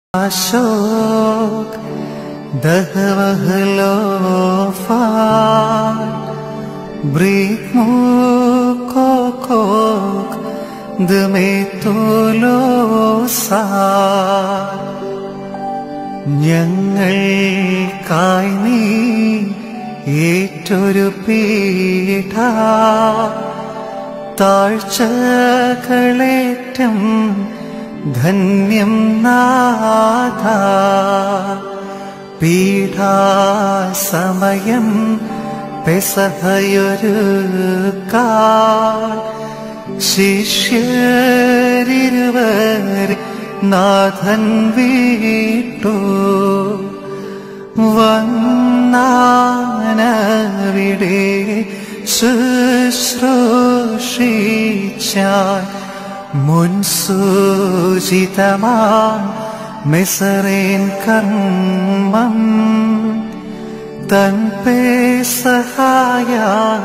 अशोक दहवहलो फार break मुकोकोक दमे തോലോ sir ഞങ്ങൾക്കായി നീ ഏറ്റൊരു പീഠ താഴ്ചകളേറ്റം ധന്യം നാഥ പീഠാസമയം പെസഹയൊരു കാൽ ശിഷ്യരിരുവർ നാഥൻ വീട്ടു വന്നാനവിടെ ശുശ്രൂഷിച്ചാൻ മുൻസൂചിതമാ മെസറേൻ കർമ്മം തൻ പേസഹായാൽ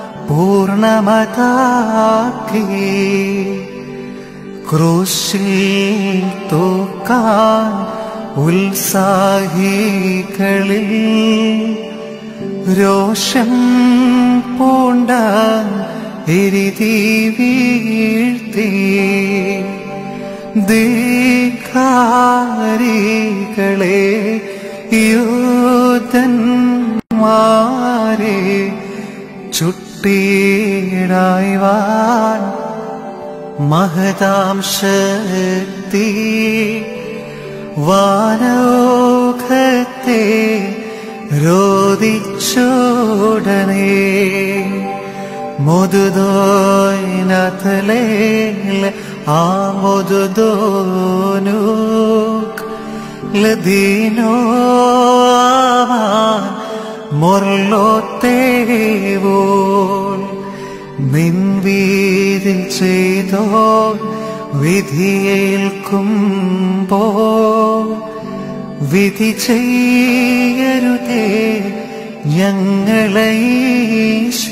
പൂർണമതാക്കി ക്രൂശിൽ തൂക്കാൻ ഉത്സാഹികളിൽ രോഷം പൂണ്ട എരിതി വീഴ്ത്തി ധിക്കാരികളെ യൂതന്മാരെ ചുട്ടിടായ്വാൻ മഹതാം ശക്തി വാനോഖത്തെ രോദിച്ചോടനെ മുതുദോയിനത്തലേ ആ മുതുദോനുക് ലദീനോ മുർലോത്തേവോൾ നിൻവീതിൽ ചെയ്തോ വിധിയേൽക്കുമ്പോ വിധി ചെയ്യരുതേ ഞങ്ങളീശ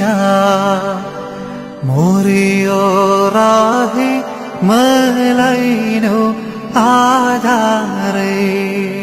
മോറിയോറാഹെ മലൈനോ ആധാരേ